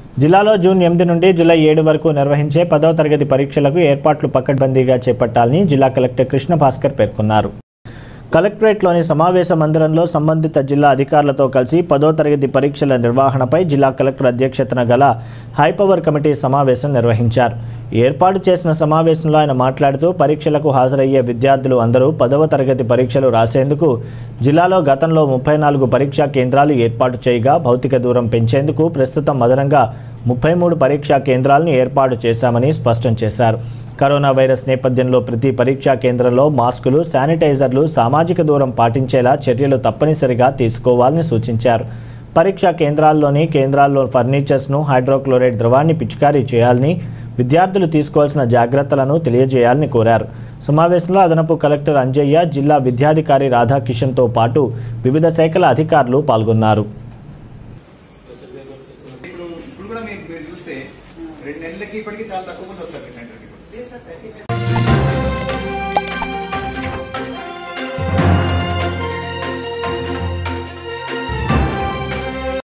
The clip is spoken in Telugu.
జిల్లాలో జూన్ ఎనిమిది నుండి జూలై ఏడు వరకు నిర్వహించే పదవ తరగతి పరీక్షలకు ఏర్పాట్లు పకడ్బందీగా చేపట్టాలని జిల్లా కలెక్టర్ కృష్ణ భాస్కర్ పేర్కొన్నారు కలెక్టరేట్లోని సమావేశ మందిరంలో సంబంధిత జిల్లా అధికారులతో కలిసి పదో తరగతి పరీక్షల నిర్వహణపై జిల్లా కలెక్టర్ అధ్యక్షతన గల హైపవర్ కమిటీ సమావేశం నిర్వహించారు ఏర్పాటు చేసిన సమావేశంలో ఆయన మాట్లాడుతూ పరీక్షలకు హాజరయ్యే విద్యార్థులు అందరూ పదవ తరగతి పరీక్షలు రాసేందుకు జిల్లాలో గతంలో ముప్పై నాలుగు పరీక్షా కేంద్రాలు ఏర్పాటు చేయగా భౌతిక దూరం పెంచేందుకు ప్రస్తుతం అదనంగా ముప్పై మూడు పరీక్షా కేంద్రాలను ఏర్పాటు చేశామని స్పష్టం చేశారు కరోనా వైరస్ నేపథ్యంలో ప్రతి పరీక్షా కేంద్రంలో మాస్కులు శానిటైజర్లు సామాజిక దూరం పాటించేలా చర్యలు తప్పనిసరిగా తీసుకోవాలని సూచించారు పరీక్షా కేంద్రాల్లోని కేంద్రాల్లో ఫర్నిచర్స్ను హైడ్రోక్లోరైడ్ ద్రవాన్ని పిచికారీ చేయాలని విద్యార్థులు తీసుకోవాల్సిన జాగ్రత్తలను తెలియజేయాలని కోరారు సమావేశంలో అదనపు కలెక్టర్ అంజయ్య జిల్లా విద్యాధికారి రాధాకిషన్తో పాటు వివిధ శాఖల అధికారులు పాల్గొన్నారు ఇప్పుడు ఇప్పుడు కూడా మీరు మీరు చూస్తే రెండు నెలలకి ఇప్పటికి చాలా తక్కువ మంది వస్తారు మీ సెంటర్కి ఇప్పుడు